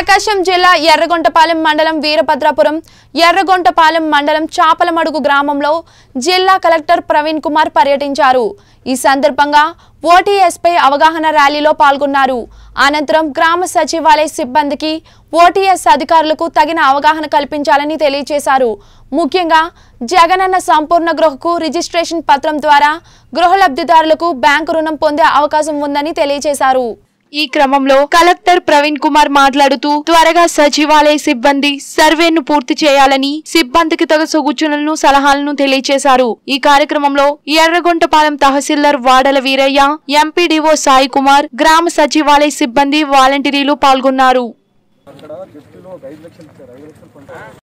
ప్రకాశం జిల్లా ఎర్రగొంటపాలెం మండలం వీరభద్రాపురం ఎర్రగొంటపాలెం మండలం చాపలమడుగు గ్రామంలో జిల్లా కలెక్టర్ ప్రవీణ్ కుమార్ పర్యటించారు ఈ సందర్భంగా ఓటీఎస్పై అవగాహన ర్యాలీలో పాల్గొన్నారు అనంతరం గ్రామ సచివాలయ సిబ్బందికి ఓటీఎస్ అధికారులకు తగిన అవగాహన కల్పించాలని తెలియజేశారు ముఖ్యంగా జగనన్న సంపూర్ణ గృహకు రిజిస్ట్రేషన్ పత్రం ద్వారా గృహ లబ్ధిదారులకు బ్యాంకు రుణం పొందే అవకాశం ఉందని తెలియజేశారు ఈ క్రమంలో కలెక్టర్ ప్రవీణ్ కుమార్ మాట్లాడుతూ త్వరగా సచివాలయ సిబ్బంది సర్వేను పూర్తి చేయాలని సిబ్బందికి తగు సూచనలను సలహాలను తెలియజేశారు ఈ కార్యక్రమంలో ఎర్రగొంటపాలెం తహసీల్దార్ వాడల వీరయ్య ఎంపీడీఓ సాయి కుమార్ గ్రామ సచివాలయ సిబ్బంది వాలంటీర్లు పాల్గొన్నారు